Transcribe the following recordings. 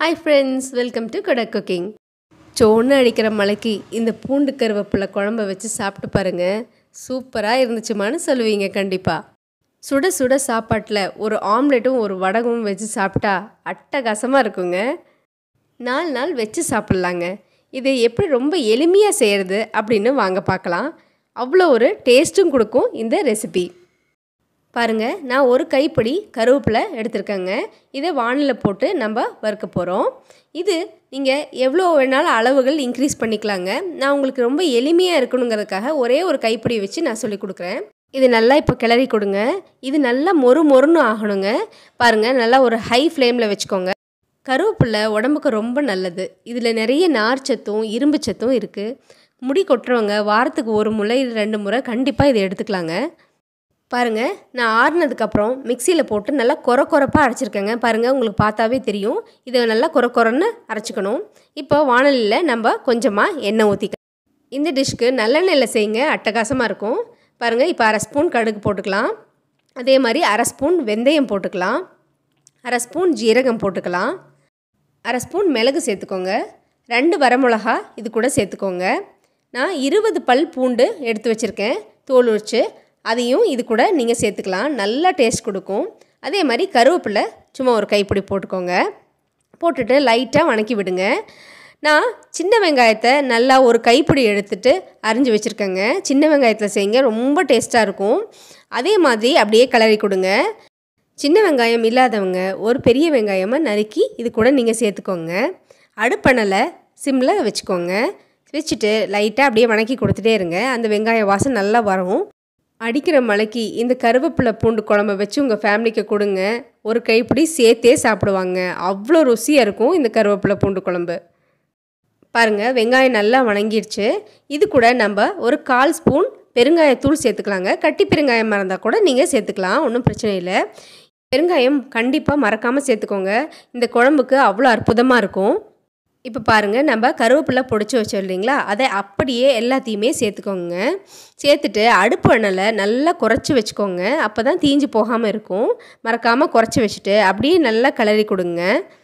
hi friends welcome to கடை cooking சோன்னு அடிக்கிற மலைக்கு இந்த பூண்டு கருவேப்பிலை குழம்ப வச்சு சாப்பிட்டு பாருங்க சூப்பராக இருந்துச்சுமான்னு சொல்லுவீங்க கண்டிப்பாக சுட சுட சாப்பாட்டில் ஒரு ஆம்லெட்டும் ஒரு வடகமும் வச்சு சாப்பிட்டா அட்டகாசமாக இருக்குங்க நாலு நாள் வச்சு சாப்பிட்லாங்க இதை எப்படி ரொம்ப எளிமையாக செய்கிறது அப்படின்னு வாங்க பார்க்கலாம் அவ்வளோ ஒரு டேஸ்ட்டும் கொடுக்கும் இந்த ரெசிபி பாருங்கள் நான் ஒரு கைப்பிடி கருவேப்பிலை எடுத்திருக்கேங்க இதை வானில் போட்டு நம்ம வறுக்க போகிறோம் இது நீங்கள் எவ்வளோ வேணாலும் அளவுகள் இன்க்ரீஸ் பண்ணிக்கலாங்க நான் உங்களுக்கு ரொம்ப எளிமையாக இருக்கணுங்கிறதுக்காக ஒரே ஒரு கைப்பிடி வச்சு நான் சொல்லி கொடுக்குறேன் இது நல்லா இப்போ கிளறி கொடுங்க இது நல்லா மொறு மொறுன்னு ஆகணுங்க பாருங்கள் நல்லா ஒரு ஹை ஃப்ளேமில் வச்சுக்கோங்க கருவேப்பிலை உடம்புக்கு ரொம்ப நல்லது இதில் நிறைய நார் சத்தும் இரும்பு சத்தும் இருக்குது முடி கொட்டுறவங்க வாரத்துக்கு ஒரு முறை ரெண்டு முறை கண்டிப்பாக இதை எடுத்துக்கலாங்க பாருங்கள் நான் ஆறுனதுக்கப்புறம் மிக்சியில் போட்டு நல்லா கொர கொரப்பாக அரைச்சிருக்கேங்க பாருங்கள் உங்களுக்கு பார்த்தாவே தெரியும் இதை நல்லா கொர கொரன்னு அரைச்சிக்கணும் இப்போ வானலியில் நம்ம கொஞ்சமாக எண்ணெய் ஊற்றிக்க இந்த டிஷ்க்கு நல்லெண்ணெயில் செய்யுங்க அட்டகாசமாக இருக்கும் பாருங்கள் இப்போ அரை ஸ்பூன் கடுகு போட்டுக்கலாம் அதே மாதிரி அரை ஸ்பூன் வெந்தயம் போட்டுக்கலாம் அரை ஸ்பூன் ஜீரகம் போட்டுக்கலாம் அரை ஸ்பூன் மிளகு சேர்த்துக்கோங்க ரெண்டு வரமிளகா இது கூட சேர்த்துக்கோங்க நான் இருபது பல் பூண்டு எடுத்து வச்சுருக்கேன் தோல் உரிச்சு அதையும் இது கூட நீங்கள் சேர்த்துக்கலாம் நல்லா டேஸ்ட் கொடுக்கும் அதே மாதிரி கருவேப்பிலை சும்மா ஒரு கைப்பிடி போட்டுக்கோங்க போட்டுட்டு லைட்டாக வணக்கி விடுங்க நான் சின்ன வெங்காயத்தை நல்லா ஒரு கைப்பிடி எடுத்துட்டு அரிஞ்சு வச்சுருக்கேங்க சின்ன வெங்காயத்தில் செய்யுங்க ரொம்ப டேஸ்ட்டாக இருக்கும் அதே மாதிரி அப்படியே கிளறி கொடுங்க சின்ன வெங்காயம் இல்லாதவங்க ஒரு பெரிய வெங்காயமாக நறுக்கி இது கூட நீங்கள் சேர்த்துக்கோங்க அடுப்பணலை சிம்மில் வச்சுக்கோங்க வச்சுட்டு லைட்டாக அப்படியே வணக்கி கொடுத்துட்டே இருங்க அந்த வெங்காய வாசம் நல்லா வரும் அடிக்கிற மலைக்கு இந்த கருவேப்பிலை பூண்டு குழம்ப வச்சு உங்கள் ஃபேமிலிக்கு கொடுங்க ஒரு கைப்பிடி சேர்த்தே சாப்பிடுவாங்க அவ்வளோ ருசியாக இருக்கும் இந்த கருவேப்பிலை பூண்டு குழம்பு பாருங்கள் வெங்காயம் நல்லா வணங்கிடுச்சு இது கூட நம்ம ஒரு கால் ஸ்பூன் பெருங்காயத்தூள் சேர்த்துக்கலாங்க கட்டி பெருங்காயமாக இருந்தால் கூட நீங்கள் சேர்த்துக்கலாம் ஒன்றும் பிரச்சனை இல்லை பெருங்காயம் கண்டிப்பாக மறக்காமல் சேர்த்துக்கோங்க இந்த குழம்புக்கு அவ்வளோ அற்புதமாக இருக்கும் இப்போ பாருங்கள் நம்ம கருவேப்பிலை பொடிச்சு வச்சோம் இல்லைங்களா அதை அப்படியே எல்லாத்தையுமே சேர்த்துக்கோங்க சேர்த்துட்டு அடுப்பு எண்ணெயில் நல்லா குறைச்சி வச்சுக்கோங்க அப்போ தான் தீஞ்சு போகாமல் இருக்கும் மறக்காமல் குறைச்சி வச்சுட்டு அப்படியே நல்லா கிளறி கொடுங்க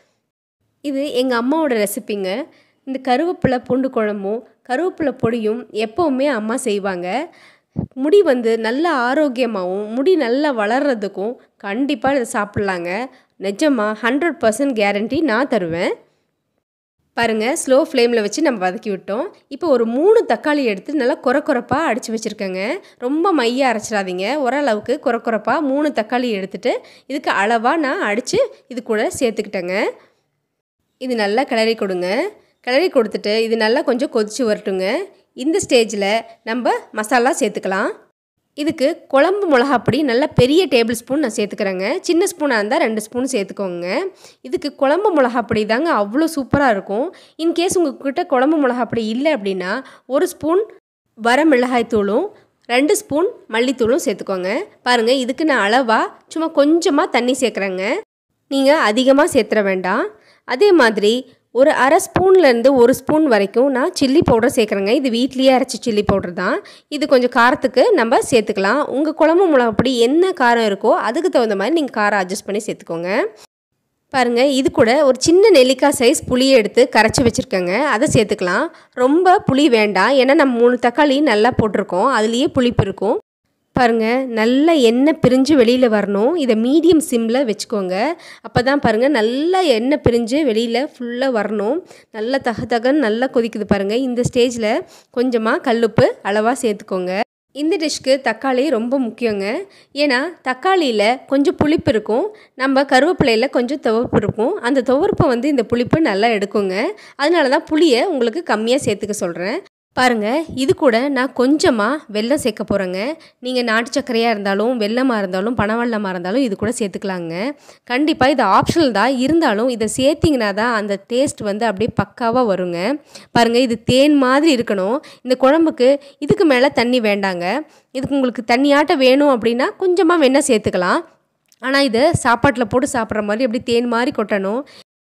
இது எங்கள் அம்மாவோட ரெசிப்பிங்க இந்த கருவேப்பிலை பூண்டு குழம்பும் கருவேப்பிலை பொடியும் எப்போவுமே அம்மா செய்வாங்க முடி வந்து நல்ல ஆரோக்கியமாகவும் முடி நல்லா வளர்கிறதுக்கும் கண்டிப்பாக இதை சாப்பிட்லாங்க நிஜமாக ஹண்ட்ரட் பர்சன்ட் கேரண்டி நான் தருவேன் பாருங்கள் ஸ்லோ ஃப்ளேமில் வச்சு நம்ம வதக்கி விட்டோம் இப்போ ஒரு மூணு தக்காளி எடுத்து நல்லா குற குறப்பாக அடித்து வச்சுருக்கேங்க ரொம்ப மைய அரைச்சிடாதீங்க ஓரளவுக்கு குற குறப்பாக மூணு தக்காளி எடுத்துகிட்டு இதுக்கு அளவாக நான் அடித்து இது கூட சேர்த்துக்கிட்டேங்க இது நல்லா கிளறி கொடுங்க கிளறி கொடுத்துட்டு இது நல்லா கொஞ்சம் கொதித்து வரட்டுங்க இந்த ஸ்டேஜில் நம்ம மசாலா சேர்த்துக்கலாம் இதுக்கு குழம்பு மிளகாப்பொடி நல்லா பெரிய டேபிள் ஸ்பூன் நான் சேர்த்துக்கிறேங்க சின்ன ஸ்பூனாக இருந்தால் ரெண்டு ஸ்பூன் சேர்த்துக்கோங்க இதுக்கு குழம்பு மிளகாப்பொடி தாங்க அவ்வளோ சூப்பராக இருக்கும் இன்கேஸ் உங்கள்கிட்ட குழம்பு மிளகாப்பொடி இல்லை அப்படின்னா ஒரு ஸ்பூன் வர மிளகாய் தூளும் ரெண்டு ஸ்பூன் மல்லித்தூளும் சேர்த்துக்கோங்க பாருங்கள் இதுக்கு நான் அளவாக சும்மா கொஞ்சமாக தண்ணி சேர்க்குறேங்க நீங்கள் அதிகமாக சேர்த்துற வேண்டாம் அதே மாதிரி ஒரு அரை ஸ்பூன்லேருந்து ஒரு ஸ்பூன் வரைக்கும் நான் சில்லி பவுடர் சேர்க்குறேங்க இது வீட்லேயே அரைச்சி சில்லி பவுடர் தான் இது கொஞ்சம் காரத்துக்கு நம்ம சேர்த்துக்கலாம் உங்கள் குழம்பு மிளகாப்பொடி என்ன காரம் இருக்கோ அதுக்கு தகுந்த மாதிரி நீங்கள் காரம் அட்ஜஸ்ட் பண்ணி சேர்த்துக்கோங்க பாருங்கள் இது கூட ஒரு சின்ன நெல்லிக்காய் சைஸ் புளியை எடுத்து கரைச்சி வச்சுருக்கேங்க அதை சேர்த்துக்கலாம் ரொம்ப புளி வேண்டாம் ஏன்னா நம்ம மூணு தக்காளி நல்லா போட்டிருக்கோம் அதுலேயே புளிப்பு இருக்கும் பாருங்கள் நல்ல எண்ணெய் பிரிஞ்சு வெளியில் வரணும் இதை மீடியம் சிம்மில் வச்சுக்கோங்க அப்போ தான் பாருங்கள் நல்லா எண்ணெய் பிரிஞ்சு வெளியில் ஃபுல்லாக வரணும் நல்லா தக தகன்னு நல்லா கொதிக்குது பாருங்கள் இந்த ஸ்டேஜில் கொஞ்சமாக கல்லுப்பு அளவாக சேர்த்துக்கோங்க இந்த டிஷ்க்கு தக்காளி ரொம்ப முக்கியங்க ஏன்னா தக்காளியில் கொஞ்சம் புளிப்பு இருக்கும் நம்ம கருவேப்பிலையில் கொஞ்சம் துவர்ப்பு இருக்கும் அந்த துவர்ப்பை வந்து இந்த புளிப்பு நல்லா எடுக்குங்க அதனால தான் புளியை உங்களுக்கு கம்மியாக சேர்த்துக்க சொல்கிறேன் பாருங்கள் இது கூட நான் கொஞ்சமாக வெல்லம் சேர்க்க போகிறேங்க நீங்கள் நாட்டு சர்க்கரையாக இருந்தாலும் வெல்லமாக இருந்தாலும் பனவெல்லமாக இருந்தாலும் இது கூட சேர்த்துக்கலாங்க கண்டிப்பாக இது ஆப்ஷனல் தான் இருந்தாலும் இதை சேர்த்திங்கன்னா தான் அந்த டேஸ்ட் வந்து அப்படியே பக்காவாக வருங்க பாருங்கள் இது தேன் மாதிரி இருக்கணும் இந்த குழம்புக்கு இதுக்கு மேலே தண்ணி வேண்டாங்க இதுக்கு உங்களுக்கு தண்ணியாட்ட வேணும் அப்படின்னா கொஞ்சமாக வேணால் சேர்த்துக்கலாம் ஆனால் இது சாப்பாட்டில் போட்டு சாப்பிட்ற மாதிரி அப்படி தேன் மாதிரி கொட்டணும்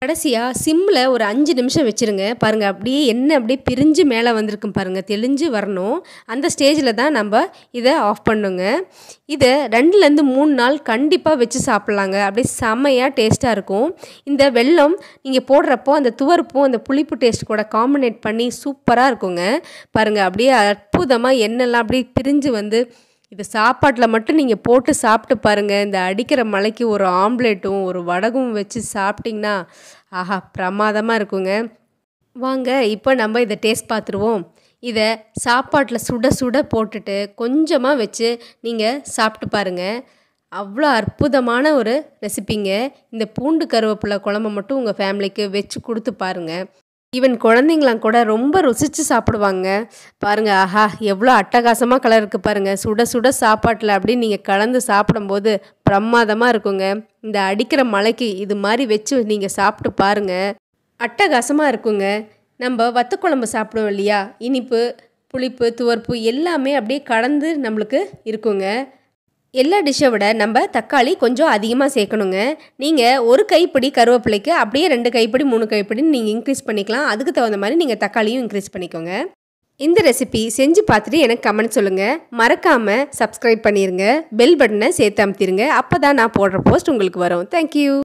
கடைசியாக சிம்மில் ஒரு அஞ்சு நிமிஷம் வச்சுருங்க பாருங்கள் அப்படியே எண்ணெய் அப்படியே பிரிஞ்சு மேலே வந்திருக்கும் பாருங்கள் தெளிஞ்சு வரணும் அந்த ஸ்டேஜில் தான் நம்ம இதை ஆஃப் பண்ணுங்க இதை ரெண்டுலேருந்து மூணு நாள் கண்டிப்பாக வச்சு சாப்பிட்லாங்க அப்படியே செம்மையாக டேஸ்ட்டாக இருக்கும் இந்த வெல்லம் நீங்கள் போடுறப்போ அந்த துவர்ப்பும் அந்த புளிப்பு டேஸ்ட் கூட காம்பினேட் பண்ணி சூப்பராக இருக்குங்க பாருங்கள் அப்படியே அற்புதமாக எண்ணெய்லாம் அப்படியே பிரிஞ்சு வந்து இது சாப்பாட்டில் மட்டும் நீங்கள் போட்டு சாப்பிட்டு பாருங்கள் இந்த அடிக்கிற மலைக்கு ஒரு ஆம்லேட்டும் ஒரு வடகும் வச்சு சாப்பிட்டிங்கன்னா ஆஹா பிரமாதமாக இருக்குங்க வாங்க இப்போ நம்ம இதை டேஸ்ட் பார்த்துருவோம் இதை சாப்பாட்டில் சுட சுட போட்டுட்டு கொஞ்சமாக வச்சு நீங்கள் சாப்பிட்டு பாருங்கள் அவ்வளோ அற்புதமான ஒரு ரெசிபிங்க இந்த பூண்டு கருவேப்பிலை குழம்பு மட்டும் உங்கள் ஃபேமிலிக்கு வச்சு கொடுத்து பாருங்கள் ஈவன் குழந்தைங்களாம் கூட ரொம்ப ருசித்து சாப்பிடுவாங்க பாருங்கள் ஆஹா எவ்வளோ அட்டகாசமாக கலர் இருக்குது பாருங்கள் சுட சுட சாப்பாட்டில் அப்படின்னு நீங்கள் கலந்து சாப்பிடும்போது பிரமாதமாக இருக்குங்க இந்த அடிக்கிற மலைக்கு இது மாதிரி வச்சு நீங்கள் சாப்பிட்டு பாருங்கள் அட்டகாசமாக இருக்குங்க நம்ம வத்தக்குழம்பு சாப்பிடுவோம் இல்லையா இனிப்பு புளிப்பு துவர்ப்பு எல்லாமே அப்படியே கலந்து நம்மளுக்கு இருக்குங்க எல்லா டிஷ்ஷை விட நம்ம தக்காளி கொஞ்சம் அதிகமாக சேர்க்கணுங்க நீங்கள் ஒரு கைப்பிடி கருவேப்பிலைக்கு அப்படியே ரெண்டு கைப்பிடி மூணு கைப்பிடின்னு நீங்கள் இன்க்ரீஸ் பண்ணிக்கலாம் அதுக்கு தகுந்த மாதிரி நீங்கள் தக்காளியும் இன்க்ரீஸ் பண்ணிக்கோங்க இந்த ரெசிபி செஞ்சு பார்த்துட்டு எனக்கு கமெண்ட் சொல்லுங்கள் மறக்காமல் சப்ஸ்கிரைப் பண்ணிடுங்க பெல் பட்டனை சேர்த்து அமுத்திடுங்க அப்போ தான் நான் போடுற போஸ்ட் உங்களுக்கு வரும் தேங்க்யூ